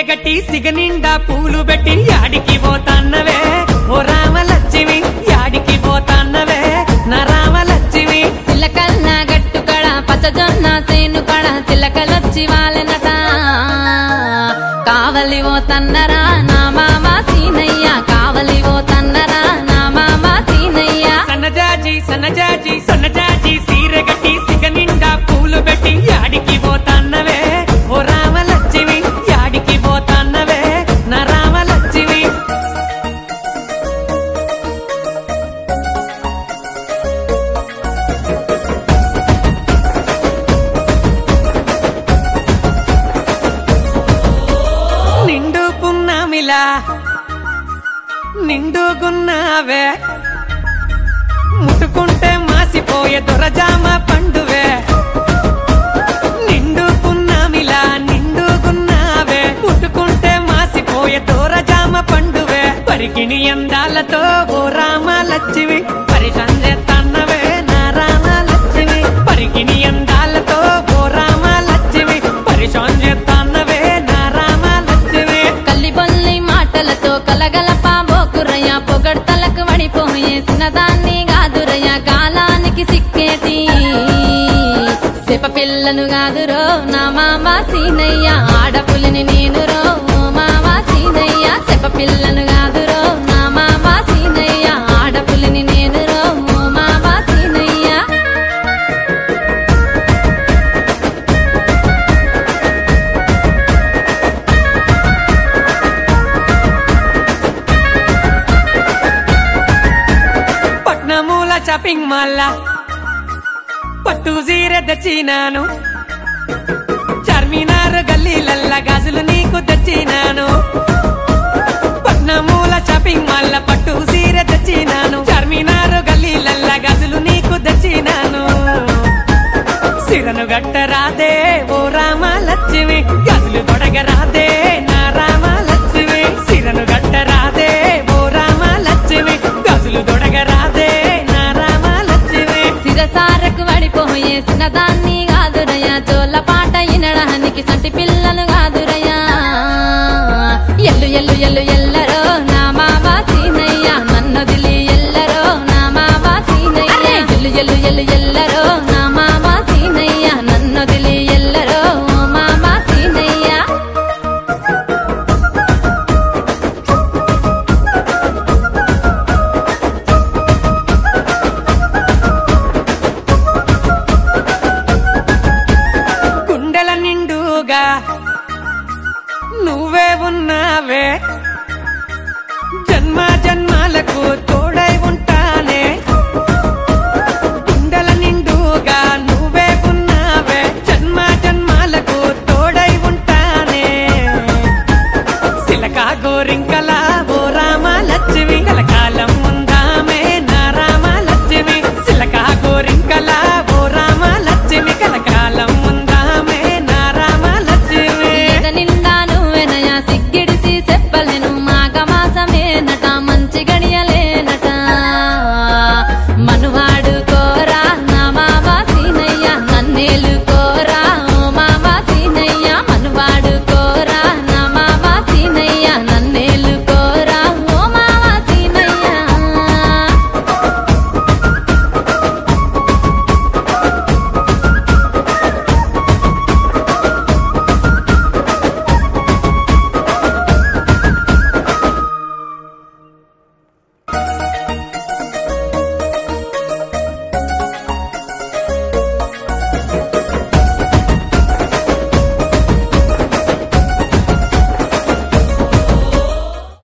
గట్టి సిగ నిండా పూలు పెట్టి యాడికి పోతాన్నవే ఓ రామలక్ష్మి యాడికి పోతాన్నవే నా రామలక్ష్మి చిలకల్ల గట్టు కడ పచ్చజొన్న సేను కడ చిలకలొచ్చి వాళ్ళనట కావలి ఓ తన్నరా నా మామ సీనయ్య కావలి ఓ తన్నరా నా మామ సీనయ్య సన్నజాజి సన్నజాజి సన్నజాజి సీర గట్టి సిగ నిండా పూలు పెట్టి యాడికి పోతాన్నవే ఓ రామలక్ష్మి యాడికి పోతాన్నవే నా రామలక్ష్మి నిండు పున్నమిలా నిండుగున్నావే ముట్టుకుంటే మాసిపోయే దొరజామ పండువే నిండు పున్నమిలా నిండుగున్నావే ముట్టుకుంటే మాసిపోయే దొరజామ పండువే పరికిణి అందాలతో ఓ రామలక్ష్మి పరిశం చేస్తాన్నవే నా రామలక్ష్మి పరికిణి అందాలతో ఓ రామలక్ష్మి పరిశం చేస్తాన్నవే నా రామలక్ష్మి కల్లి బొల్లి మాటలతో కలగలప బోకురయ్య పొగడ్తలకు వడిపోయే చిన్నదాన్ని కాదురయ్య కాలానికి సిక్కేటి సెప పిల్లను కాదురో నా మామ సీనయ్య ఆడపులిని నేను రో ఓ మామ సీనయ్య సెప పిల్లను కాదురో నా మామ సీనయ్య ఆడపులిని నేను రో ఓ మామ సీనయ్య పట్నమూల షాపింగ్ మాల్ పట్టు సీర తెచ్చినాను చార్మినార్ గల్లీలల్ల గాజులు నీకు తెచ్చినాను పట్నమూల షాపింగ్ మాల్ పట్టు సీర తెచ్చినాను చార్మినార్ గల్లీలల్ల గాజులు నీకు తెచ్చినాను సిరను గట్టరాదే ఓ రామలక్ష్మి గజులు తొడగరాదే నా రామలక్ష్మి సిరను గట్టరాదే ఓ రామలక్ష్మి గజులు తొడగరాదే నా రామలక్ష్మి సిరసారకు వడిపోయే చిన్నదాన్ని కాదురయ్య చోళ్ళ పాట ఇనడానికి సంటి